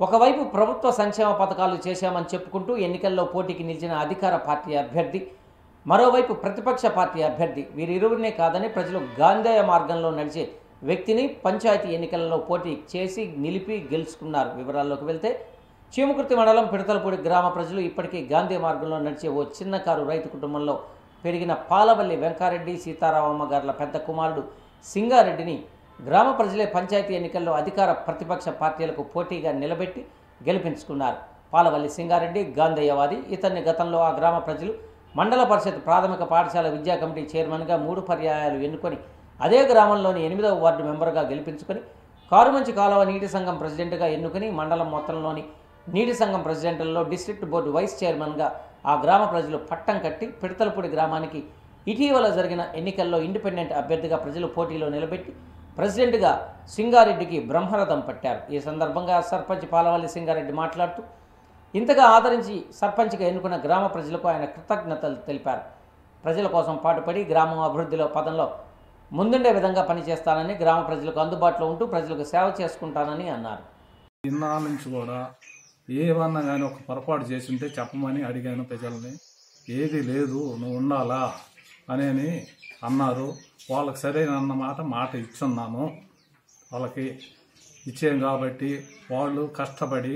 ఒకవైపు ప్రభుత్వ సంక్షేమ పథకాలు చేశామని చెప్పుకుంటూ ఎన్నికల్లో పోటీకి నిలిచిన అధికార పార్టీ అభ్యర్థి మరోవైపు ప్రతిపక్ష పార్టీ అభ్యర్థి వీరిరువురినే కాదని ప్రజలు గాంధేయ మార్గంలో నడిచే వ్యక్తిని పంచాయతీ ఎన్నికలలో పోటీ చేసి నిలిపి గెలుచుకున్నారు వివరాల్లోకి వెళ్తే చీమకుర్తి మండలం పిడతలపూడి గ్రామ ప్రజలు ఇప్పటికీ గాంధీ మార్గంలో నడిచే ఓ చిన్న కారు రైతు కుటుంబంలో పెరిగిన పాలవల్లి వెంకారెడ్డి సీతారామమ్మ గారుల పెద్ద కుమారుడు సింగారెడ్డిని గ్రామ ప్రజలే పంచాయతీ ఎన్నికల్లో అధికార ప్రతిపక్ష పార్టీలకు పోటీగా నిలబెట్టి గెలిపించుకున్నారు పాలవల్లి సింగారెడ్డి గాంధేయవాది ఇతన్ని గతంలో ఆ గ్రామ ప్రజలు మండల పరిషత్ ప్రాథమిక పాఠశాల విద్యా కమిటీ చైర్మన్గా మూడు పర్యాయాలు ఎన్నుకొని అదే గ్రామంలోని ఎనిమిదవ వార్డు మెంబర్గా గెలిపించుకొని కారుమంచి కాలువ నీటి సంఘం ప్రెసిడెంట్గా ఎన్నుకొని మండలం మొత్తంలోని నీటి సంఘం ప్రెసిడెంట్లలో డిస్ట్రిక్ట్ బోర్డు వైస్ చైర్మన్గా ఆ గ్రామ ప్రజలు పట్టం కట్టి పిడతలపూడి గ్రామానికి ఇటీవల జరిగిన ఎన్నికల్లో ఇండిపెండెంట్ అభ్యర్థిగా ప్రజలు పోటీలో నిలబెట్టి ప్రెసిడెంట్గా సింగారెడ్డికి బ్రహ్మరథం పట్టారు ఈ సందర్భంగా సర్పంచ్ పాలవల్లి సింగారెడ్డి మాట్లాడుతూ ఇంతగా ఆదరించి సర్పంచ్గా ఎన్నుకున్న గ్రామ ప్రజలకు ఆయన కృతజ్ఞతలు తెలిపారు ప్రజల కోసం పాటుపడి గ్రామం అభివృద్ధిలో పదంలో ముందుండే విధంగా పనిచేస్తానని గ్రామ ప్రజలకు అందుబాటులో ఉంటూ ప్రజలకు సేవ చేసుకుంటానని అన్నారు ఇన్నాళ్ళ నుంచి కూడా ఏమన్నా కానీ ఒక పొరపాటు చేసి ఉంటే చెప్పమని అడిగాను ప్రజల్ని ఏది లేదు నువ్వు ఉండాలా అనేని అన్నారు వాళ్ళకి సరైన అన్న మాట మాట ఇచ్చున్నాను వాళ్ళకి ఇచ్చాం కాబట్టి వాళ్ళు కష్టపడి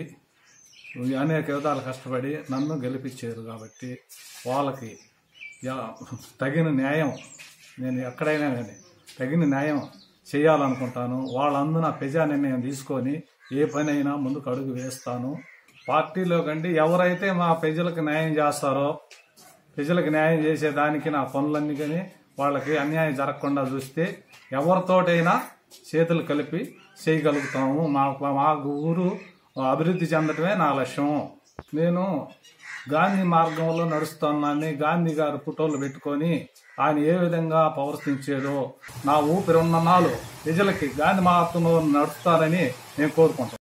అనేక విధాలు కష్టపడి నన్ను గెలిపించారు కాబట్టి వాళ్ళకి యా- తగిన న్యాయం నేను ఎక్కడైనా కానీ తగిన న్యాయం చేయాలనుకుంటాను వాళ్ళందున ప్రజా నిర్ణయం తీసుకొని ఏ పని అయినా ముందుకు అడుగు వేస్తాను పార్టీలో కంటే ఎవరైతే మా ప్రజలకు న్యాయం చేస్తారో ప్రజలకు న్యాయం చేసేదానికి నా పనులన్నీ కానీ వాళ్ళకి అన్యాయం జరగకుండా చూస్తే ఎవరితోటైనా చేతులు కలిపి చేయగలుగుతాము మా మా ఊరు అభివృద్ధి చెందటమే నా లక్ష్యం నేను గాంధీ మార్గంలో నడుస్తున్నాన్ని గాంధీ గారు ఫోటోలు పెట్టుకొని ఆయన ఏ విధంగా ప్రవర్తించాడో నా ఊపిరి ఉన్న నాలు ప్రజలకి గాంధీ మార్గంలో నడుస్తారని నేను కోరుకుంటాను